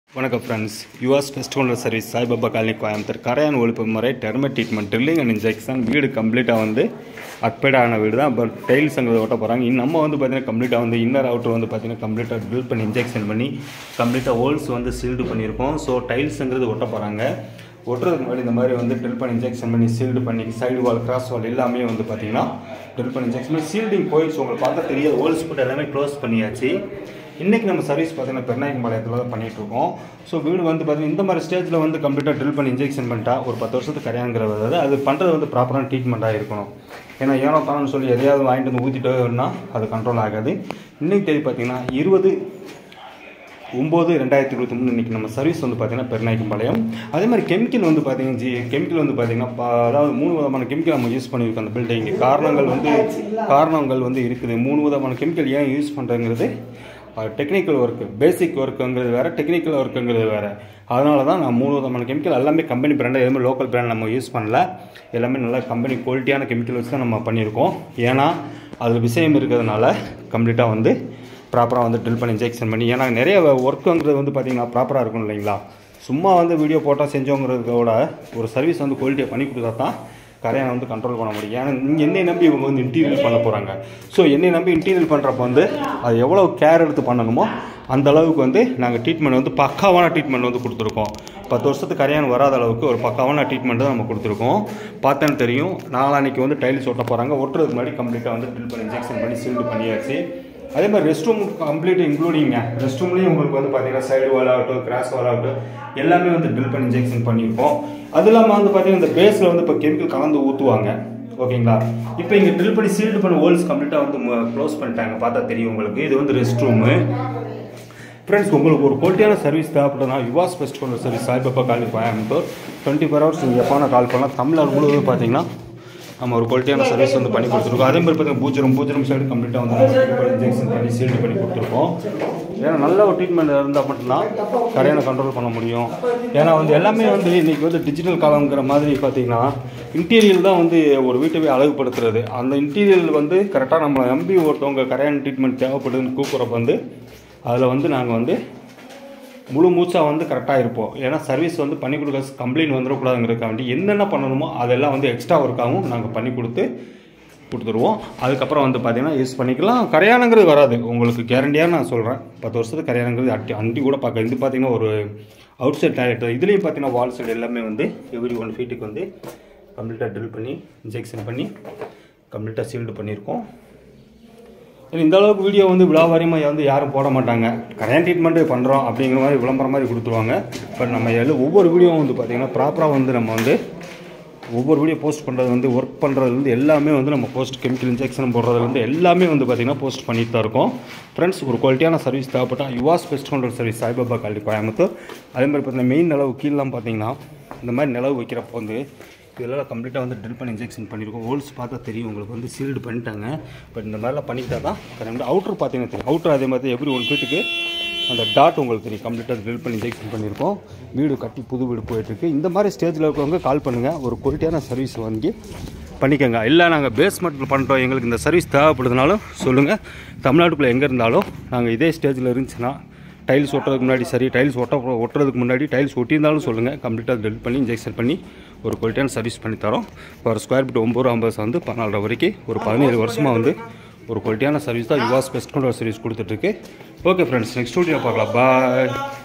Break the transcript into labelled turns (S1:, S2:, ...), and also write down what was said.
S1: வணக்கம் friends US pest owner service Saibaba colony Coimbatore கரையான் ஒழிப்பு முறை termite treatment drilling and injection வீடு கம்ப்ளீட்டாக வந்து அட்பேட் ஆன வீடு தான் பட் டைல்ஸுங்கிறத ஓட்ட போகிறாங்க இன்னும் நம்ம வந்து பார்த்தீங்கன்னா கம்ப்ளீட்டாக வந்து இன்னர் அவுட்டர் வந்து பார்த்தீங்கன்னா கம்ப்ளீட்டாக ட்ரில் பண்ணி இன்ஜெக்ஷன் பண்ணி கம்ப்ளீட்டாக ஹோல்ஸ் வந்து சீல்டு பண்ணியிருக்கோம் ஸோ டைல்ஸுங்கிறது ஒட்ட போகிறாங்க ஒட்டுறதுக்கு முன்னாடி இந்த மாதிரி வந்து ட்ரில் பண்ணி இன்ஜெக்ஷன் பண்ணி சீல்டு பண்ணி சைடு வால் கிராஸ் வால் எல்லாமே வந்து பார்த்தீங்கன்னா ட்ரில் பண்ணி இன்ஜெக்ஷன் பண்ணி சீல்டிங் போயிடுச்சு உங்களுக்கு பார்த்தா தெரியாது ஹோல்ஸ் போட்டு எல்லாமே க்ளோஸ் பண்ணியாச்சு இன்றைக்கி நம்ம சர்வீஸ் பார்த்தீங்கன்னா பெருநாயகம் பாளையத்தில் தான் பண்ணிட்டு இருக்கோம் ஸோ வீடு வந்து பார்த்தீங்கன்னா இந்த மாதிரி ஸ்டேஜில் வந்து கம்ப்ளீட்டாக ட்ரில் பண்ணி இன்ஜெக்ஷன் பண்ணிட்டா ஒரு பத்து வருஷத்துக்கு கரையாங்கிறது அதாவது அது பண்ணுறது வந்து ப்ராப்பரான ட்ரீட்மெண்ட்டாக இருக்கணும் ஏன்னா ஏனோ தானு சொல்லி எதையாவது வாங்கிட்டு வந்து ஊற்றிட்டோம்னா அது கண்ட்ரோல் ஆகாது இன்றைக்கி தேதி பார்த்தீங்கன்னா இருபது ஒம்பது ரெண்டாயிரத்தி இருபத்தி மூணு இன்றைக்கி நம்ம சர்வீஸ் வந்து பார்த்தீங்கன்னா பெருநாயக்கம்பாளையம் அதே மாதிரி கெமிக்கல் வந்து பார்த்தீங்கன்னா ஜி கெமிக்கல் வந்து பார்த்தீங்கன்னா ப- அதாவது மூணு விதமான கெமிக்கல் நம்ம யூஸ் பண்ணியிருக்கோம் அந்த பில்டிங்கு காரணங்கள் வந்து காரணங்கள் வந்து இருக்குது மூணு விதமான கெமிக்கல் ஏன் யூஸ் பண்ணுறங்கிறது டெக்னிக்கல் ஒர்க்கு பேசிக் ஒர்க்குங்கிறது வேறு டெக்னிக்கல் ஒர்க்குங்கிறது வேறு அதனால தான் நான் மூணு விதமான கெமிக்கல் எல்லாமே கம்பெனி பிராண்டாக எதுவுமே லோக்கல் பிராண்ட் நம்ம யூஸ் பண்ணல எல்லாமே நல்ல கம்பெனி குவாலிட்டியான கெமிக்கல் வச்சு தான் நம்ம பண்ணியிருக்கோம் ஏன்னா அதில் விஷயம் இருக்கிறதுனால கம்ப்ளீட்டாக வந்து ப்ராப்பராக வந்து ட்ரில் பண்ணி இன்ஜெக்ஷன் பண்ணி ஏன்னா நிறைய ஒர்க்குங்கிறது வந்து பார்த்திங்கன்னா ப்ராப்பராக இருக்கும் இல்லைங்களா சும்மா வந்து வீடியோ போட்டால் செஞ்சோங்கிறத விட ஒரு சர்வீஸ் வந்து குவாலிட்டியை பண்ணி கொடுத்தா தான் கரையானை வந்து கண்ட்ரோல் பண்ண முடியும் ஏன்னா இங்க என்னை நம்பி இவங்க வந்து இன்டீரியல் பண்ண போகிறாங்க ஸோ என்னை நம்பி இன்டீரியல் பண்ணுறப்ப வந்து அது எவ்வளோ கேர் எடுத்து பண்ணணுமோ அந்த அளவுக்கு வந்து நாங்கள் ட்ரீட்மெண்ட் வந்து பக்காவான ட்ரீட்மெண்ட் வந்து கொடுத்துருக்கோம் பத்து வருஷத்துக்கு கரையான் வராத அளவுக்கு ஒரு பக்காவான ட்ரீட்மெண்ட் தான் நம்ம கொடுத்துருக்கோம் பார்த்தேன்னு தெரியும் நாளான்னைக்கு வந்து டைல்ஸ் ஒட்ட போகிறாங்க ஒட்டுறதுக்கு முன்னாடி கம்ப்ளீட்டாக வந்து ட்ரில் பண்ணி இன்ஜெக்ஷன் பண்ணி சீல்டு பண்ணியாச்சு அதே மாதிரி rest room complete including rest ரூம்லேயும் உங்களுக்கு வந்து பார்த்தீங்கன்னா சைடு வால் ஆகட்டும் கிராஸ் வால் ஆகட்டும் எல்லாமே வந்து ட்ரில் பண்ணி இன்ஜெக்ஷன் பண்ணியிருக்கோம் அது இல்லாமல் வந்து பார்த்தீங்கன்னா இந்த பேஸில் வந்து இப்போ கெமிக்கல் கலந்து ஊற்றுவாங்க ஓகேங்களா இப்போ இங்கே ட்ரில் பண்ணி சீல்டு பண்ண ஹோல்ஸ் கம்ப்ளீட்டாக வந்து க்ளோஸ் பண்ணிட்டாங்க பார்த்தா தெரியும் உங்களுக்கு இது வந்து ரெஸ்ட் ரூமு ஃப்ரெண்ட்ஸ் உங்களுக்கு ஒரு குவாலிட்டியான சர்வீஸ் தேவைப்படுதுனா யுவாஸ் பெஸ்ட் கொண்ட service Saibaba colony Coimbatore twenty four hours நீங்கள் எப்போ கால் பண்ணலாம் தமிழ்நாடு முழுவதும் பார்த்தீங்கன்னா நம்ம ஒரு குவாலிட்டியான சர்வீஸ் வந்து பண்ணி கொடுத்துருக்கோம் அதே மாதிரி பார்த்தீங்கன்னா பூஜரம் பூஜரம் சைடு கம்ப்ளீட்டாக வந்து இன்ஜெக்ஷன் பண்ணி சீல்டு பண்ணி கொடுத்துருக்கோம் ஏன்னா நல்ல ஒரு ட்ரீட்மெண்ட் இருந்தால் மட்டும்தான் கரையான கண்ட்ரோல் பண்ண முடியும் ஏன்னா வந்து எல்லாமே வந்து இன்றைக்கி வந்து டிஜிட்டல் காலங்கிற மாதிரி பார்த்தீங்கன்னா இன்டீரியல் தான் வந்து ஒரு வீட்டவே அழகுபடுத்துறது அந்த இன்டீரியல் வந்து கரெக்டாக நம்மளை நம்பி ஒருத்தவங்க கரையான ட்ரீட்மெண்ட் தேவைப்படுதுன்னு கூப்பிட்றப்ப வந்து அதில் வந்து நாங்கள் வந்து முழு மூச்சாக வந்து கரெக்டாக இருப்போம் ஏன்னா சர்வீஸ் வந்து பண்ணி கொடுக்க கம்ப்ளைண்ட் வந்துடக்கூடாதுங்கிறதுக்காண்டி என்னென்ன பண்ணணுமோ அதெல்லாம் வந்து எக்ஸ்ட்ரா ஒர்க்காகவும் நாங்கள் பண்ணி கொடுத்து கொடுத்துருவோம் அதுக்கப்புறம் வந்து பார்த்தீங்கன்னா யூஸ் பண்ணிக்கலாம் கரையானங்கிறது வராது உங்களுக்கு கேரண்டியாக நான் சொல்கிறேன் பத்து வருஷத்துக்கு கரையானங்கிறது அட்டி அண்டி கூட பார்க்க இது பார்த்தீங்கன்னா ஒரு அவுட் சைட் டாய்லெட் இதுலேயும் பார்த்தீங்கன்னா வால் சைடு எல்லாமே வந்து எவ்ரி ஒன் ஃபீட்டுக்கு வந்து கம்ப்ளீட்டாக ட்ரில் பண்ணி இன்ஜெக்ஷன் பண்ணி கம்ப்ளீட்டாக சீல்டு பண்ணியிருக்கோம் ஏன்னா இந்த அளவுக்கு வீடியோ வந்து விழாவாரியமாக வந்து யாரும் போட மாட்டாங்க கரையான் ட்ரீட்மெண்ட்டு பண்ணுறோம் அப்படிங்கிற மாதிரி விளம்பரம் மாதிரி கொடுத்துருவாங்க பட் நம்ம எல்லாம் ஒவ்வொரு வீடியோவும் வந்து பார்த்திங்கன்னா ப்ராப்பராக வந்து நம்ம வந்து ஒவ்வொரு வீடியோ போஸ்ட் பண்ணுறது வந்து ஒர்க் பண்ணுறதுலேருந்து எல்லாமே வந்து நம்ம போஸ்ட் கெமிக்கல் இன்ஜெக்ஷன் போடுறதுலேருந்து எல்லாமே வந்து பார்த்திங்கன்னா போஸ்ட் பண்ணிட்டு தான் இருக்கோம் ஃப்ரெண்ட்ஸ் ஒரு குவாலிட்டியான சர்வீஸ் தேவைப்பட்டால் US pest control service Saibaba காலி கோயம்புத்தூர் அதே மாதிரி பார்த்தீங்கன்னா மெயின் நிலவு கீழெலாம் பார்த்தீங்கன்னா இந்த மாதிரி நிலவு வைக்கிறப்போ வந்து இதெல்லாம் கம்ப்ளீட்டாக வந்து ட்ரில் பண்ணி இன்ஜெக்ஷன் பண்ணியிருக்கோம் ஹோல்ஸ் பார்த்தா தெரியும் உங்களுக்கு வந்து சீல்டு பண்ணிட்டாங்க பட் இந்த மாதிரிலாம் பண்ணிக்கிட்டா தான் கரெக்டாக அவுட்டர் பார்த்தீங்கன்னா தெரியும் அவுட்டர் அதே மாதிரி எவ்ரி ஒன் ஃபீட்டுக்கு அந்த டாட் உங்களுக்கு தெரியும் கம்ப்ளீட்டாக ட்ரில் பண்ணி இன்ஜெக்ஷன் பண்ணியிருக்கோம் வீடு கட்டி புது வீடு போயிட்டுருக்கு இந்த மாதிரி ஸ்டேஜில் இருக்கவங்க கால் பண்ணுங்கள் ஒரு குவாலிட்டியான சர்வீஸ் வாங்கி பண்ணிக்கோங்க இல்லை நாங்கள் பேஸ்மெண்ட்டில் பண்ணுறோம் எங்களுக்கு இந்த சர்வீஸ் தேவைப்படுதுனாலும் சொல்லுங்கள் தமிழ்நாட்டுக்குள்ளே எங்கே இருந்தாலும் நாங்கள் இதே ஸ்டேஜில் இருந்துச்சுன்னா டைல்ஸ் ஒட்டுறதுக்கு முன்னாடி சரி டைல்ஸ் ஒட்ட ஒட்டுறதுக்கு முன்னாடி டைல்ஸ் ஒட்டியிருந்தாலும் சொல்லுங்கள் கம்ப்ளீட்டாக ட்ரில் பண்ணி இன்ஜெக்ஷன் பண்ணி ஒரு குவாலிட்டியான சர்வீஸ் பண்ணி தரோம் ஒரு ஸ்கொயர் ஃபீட் ஒம்பது ரூபா ஐம்பது வந்து பதினாலு வரைக்கும் ஒரு பதினேழு வருஷமாக வந்து ஒரு குவாலிட்டியான சர்வீஸ் தான் யுவாஸ் பெஸ்ட் கண்ட்ரோல் சர்வீஸ் கொடுத்துட்ருக்கு ஓகே ஃப்ரெண்ட்ஸ் நெக்ஸ்ட் வீடியோ பார்க்கலாம் பாய்